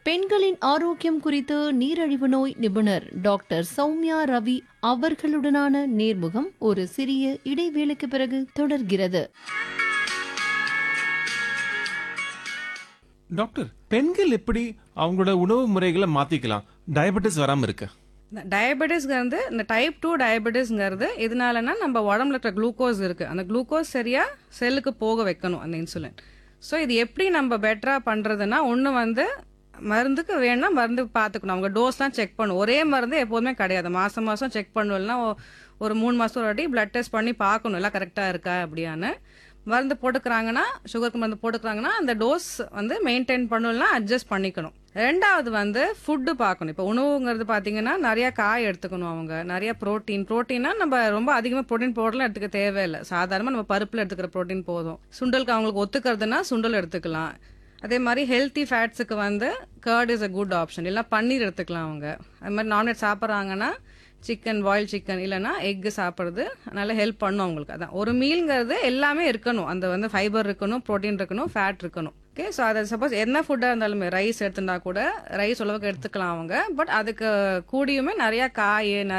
பெண்களின் ஆரோக்கியம் குறித்து நீரிழிவு நோய் நிபுணர் டாக்டர் சௌமியா ரவி அவர்களுடனான நேர்முகம் ஒரு சிறிய இடைவேளைக்கு பிறகு தொடர்கிறது டாக்டர் பெண்கள் எப்படி அவங்களோட உணவு முறைகளை மாத்திக்கலாம் டயபெட்டிஸ் வராம இருக்க டயபெட்டிஸ்ங்கிறது இந்த டைப் டூ டயபெட்டிஸ்ங்கிறது எதனாலனா நம்ம உடம்புல இருக்கிற குளுக்கோஸ் இருக்கு அந்த குளுக்கோஸ் சரியா செல்லுக்கு போக வைக்கணும் அந்த இன்சுலின் ஸோ இது எப்படி நம்ம பெட்டரா பண்றதுன்னா ஒன்று வந்து மருந்துக்கு வேணும்னா மருந்து பார்த்துக்கணும் அவங்க டோஸ்லாம் செக் பண்ணும் ஒரே மருந்து எப்போதுமே கிடையாது மாசம் மாசம் செக் பண்ணணும்னா ஒரு மூணு மாசம் ஒரு வாட்டி பிளட் டெஸ்ட் பண்ணி பார்க்கணும் எல்லாம் கரெக்டாக இருக்கா அப்படியான்னு மருந்து போட்டுக்கிறாங்கன்னா சுகருக்கு மருந்து போட்டுக்கிறாங்கன்னா அந்த டோஸ் வந்து மெயின்டைன் பண்ணணும்னா அட்ஜஸ்ட் பண்ணிக்கணும் ரெண்டாவது வந்து ஃபுட்டு பார்க்கணும் இப்போ உணவுங்கிறது பார்த்தீங்கன்னா நிறைய காய் எடுத்துக்கணும் அவங்க நிறைய ப்ரோட்டீன் ப்ரோட்டீனா நம்ம ரொம்ப அதிகமாக ப்ரோட்டீன் பவுடர்லாம் எடுத்துக்க தேவையில்லை சாதாரணமாக நம்ம பருப்பில் எடுத்துக்கிற ப்ரோட்டீன் போதும் சுண்டலுக்கு அவங்களுக்கு ஒத்துக்கிறதுனா சுண்டல் எடுத்துக்கலாம் அதே மாதிரி ஹெல்த்தி ஃபேட்ஸுக்கு வந்து curd is a good option இல்லை பன்னீர் எடுத்துக்கலாம் அவங்க அது மாதிரி நான்வெஜ் சாப்பிட்றாங்கன்னா சிக்கன் பாயில் சிக்கன் இல்லைன்னா எக்கு சாப்பிட்றது நல்லா ஹெல்ப் பண்ணும் அவங்களுக்கு அதான் ஒரு மீல்ங்கிறது எல்லாமே இருக்கணும் அந்த வந்து ஃபைபர் இருக்கணும் ப்ரோட்டீன் இருக்கணும் ஃபேட் இருக்கணும் ஓகே ஸோ அதை சப்போஸ் என்ன ஃபுட்டாக இருந்தாலுமே ரைஸ் எடுத்துட்டா கூட ரைஸ் அளவுக்கு எடுத்துக்கலாம் அவங்க பட் அதுக்கு கூடியுமே நிறைய காய் நிறைய